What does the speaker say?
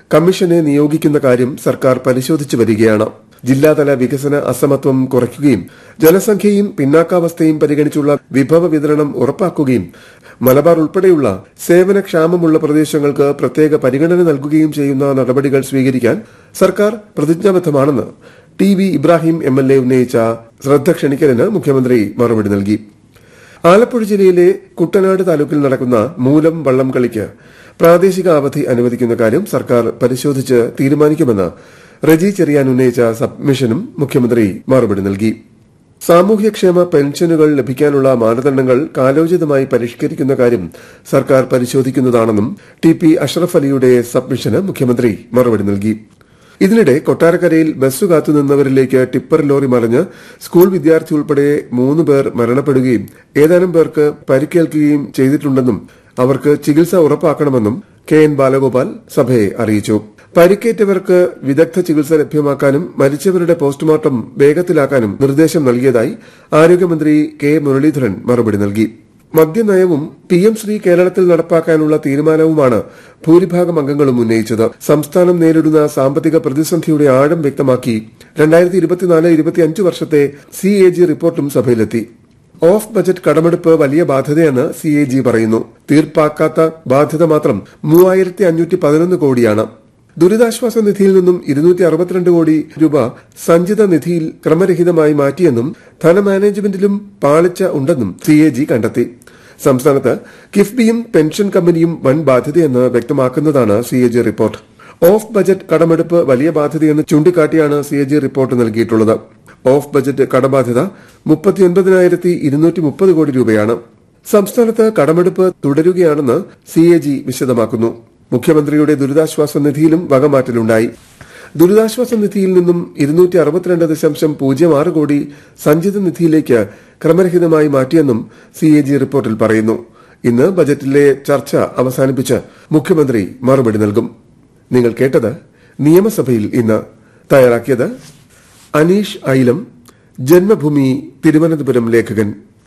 കമ്മീഷനെ നിയോഗിക്കുന്ന കാര്യം സർക്കാർ പരിശോധിച്ചു വരികയാണ് ജില്ലാതല വികസന അസമത്വം കുറയ്ക്കുകയും ജനസംഖ്യയും പിന്നാക്കാവസ്ഥയും പരിഗണിച്ചുള്ള വിഭവ വിതരണം ഉറപ്പാക്കുകയും മലബാർ ഉൾപ്പെടെയുള്ള സേവനക്ഷാമമുള്ള പ്രദേശങ്ങൾക്ക് പ്രത്യേക പരിഗണന നൽകുകയും ചെയ്യുന്ന നടപടികൾ സ്വീകരിക്കാൻ സർക്കാർ പ്രതിജ്ഞാബദ്ധമാണെന്ന് T V Ibrahim M L A ഉന്നയിച്ച ശ്രദ്ധ ക്ഷണിക്കലിന് മുഖ്യമന്ത്രി മറുപടി നൽകി ആലപ്പുഴ ജില്ലയിലെ കുട്ടനാട് താലൂക്കിൽ നടക്കുന്ന മൂലം വള്ളം കളിക്ക് പ്രാദേശിക അവധി അനുവദിക്കുന്ന കാര്യം സർക്കാർ പരിശോധിച്ച് തീരുമാനിക്കുമെന്ന് റജി ചെറിയാൻ ഉന്നയിച്ച സബ്മിഷനും മുഖ്യമന്ത്രി മറുപടി നൽകി സാമൂഹ്യക്ഷേമ പെൻഷനുകൾ ലഭിക്കാനുള്ള മാനദണ്ഡങ്ങൾ കാലോചിതമായി പരിഷ്കരിക്കുന്ന കാര്യം സർക്കാർ പരിശോധിക്കുന്നതാണെന്നും ടി പി അഷ്റഫ് അലിയുടെ സബ്മിഷന് മുഖ്യമന്ത്രി മറുപടി നൽകി ഇതിനിടെ കൊട്ടാരക്കരയിൽ ബസ് കാത്തുനിന്നവരിലേക്ക് ടിപ്പർ ലോറി മറിഞ്ഞ് സ്കൂൾ വിദ്യാർത്ഥി ഉൾപ്പെടെ മൂന്ന് പേർ മരണപ്പെടുകയും ഏതാനും പേർക്ക് പരിക്കേൽക്കുകയും ചെയ്തിട്ടുണ്ടെന്നും അവർക്ക് ചികിത്സ ഉറപ്പാക്കണമെന്നും കെ എൻ ബാലഗോപാൽ സഭയെ അറിയിച്ചു പരിക്കേറ്റവർക്ക് വിദഗ്ധ ചികിത്സ ലഭ്യമാക്കാനും മരിച്ചവരുടെ പോസ്റ്റ്മോർട്ടം വേഗത്തിലാക്കാനും നിർദ്ദേശം നൽകിയതായി ആരോഗ്യമന്ത്രി കെ മുരളീധരൻ മറുപടി നൽകി മദ്യനയവും പി എം ശ്രീ കേരളത്തിൽ നടപ്പാക്കാനുള്ള തീരുമാനവുമാണ് ഭൂരിഭാഗം അംഗങ്ങളും ഉന്നയിച്ചത് സംസ്ഥാനം നേരിടുന്ന സാമ്പത്തിക പ്രതിസന്ധിയുടെ ആഴം വ്യക്തമാക്കി രണ്ടായിരത്തി ഇരുപത്തിനാല് ഇരുപത്തിയഞ്ച് വർഷത്തെ സി എ ജി റിപ്പോർട്ടും സഭയിലെത്തി ഓഫ് ബജറ്റ് കടമെടുപ്പ് വലിയ ബാധ്യതയെന്ന് സി എ ജി പറയുന്നു തീർപ്പാക്കാത്ത ബാധ്യത മാത്രം മൂവായിരത്തി അഞ്ഞൂറ്റി പതിനൊന്ന് കോടിയാണ് ദുരിതാശ്വാസ നിധിയിൽ നിന്നും ഇരുന്നൂറ്റി അറുപത്തിരണ്ട് കോടി രൂപ സഞ്ചിത നിധിയിൽ ക്രമരഹിതമായി മാറ്റിയെന്നും ധനമാനേജ്മെന്റിലും പാളിച്ച ഉണ്ടെന്നും സി എ ജി കണ്ടെത്തി സംസ്ഥാനത്ത് കിഫ്ബിയും പെൻഷൻ കമ്പനിയും വൻ ബാധ്യതയെന്ന് വ്യക്തമാക്കുന്നതാണ് C A G report off budget കടമെടുപ്പ് വലിയ ബാധ്യതയെന്ന് ചൂണ്ടിക്കാട്ടിയാണ് സി എ ജി റിപ്പോർട്ട് നൽകിയിട്ടുള്ളത് ഓഫ് ബജറ്റ് കടബാധ്യത മുപ്പത്തിയൊൻപതിനായിരത്തി ഇരുന്നൂറ്റി മുപ്പത് കോടി രൂപയാണ് സംസ്ഥാനത്ത് കടമെടുപ്പ് തുടരുകയാണെന്ന് സി എ ജി വിശദമാക്കുന്നു മുഖ്യമന്ത്രിയുടെ ദുരിതാശ്വാസ നിധിയിലും വകമാറ്റലുണ്ടായി ദുരിതാശ്വാസ നിധിയിൽ നിന്നും ഇരുന്നൂറ്റി അറുപത്തിരണ്ട് ദശാംശം പൂജ്യം ആറ് കോടി സഞ്ചിത നിധിയിലേക്ക് ക്രമരഹിതമായി മാറ്റിയെന്നും സി എ ജി റിപ്പോർട്ടിൽ പറയുന്നു ഇന്ന് ബജറ്റിലെ ചർച്ച അവസാനിപ്പിച്ച് മുഖ്യമന്ത്രി മറുപടി നൽകും നിങ്ങൾ കേട്ടത് നിയമസഭയിൽ ഇന്ന് തയ്യാറാക്കിയത് അനീഷ് ഐലം ജന്മഭൂമി തിരുവനന്തപുരം ലേഖകൻ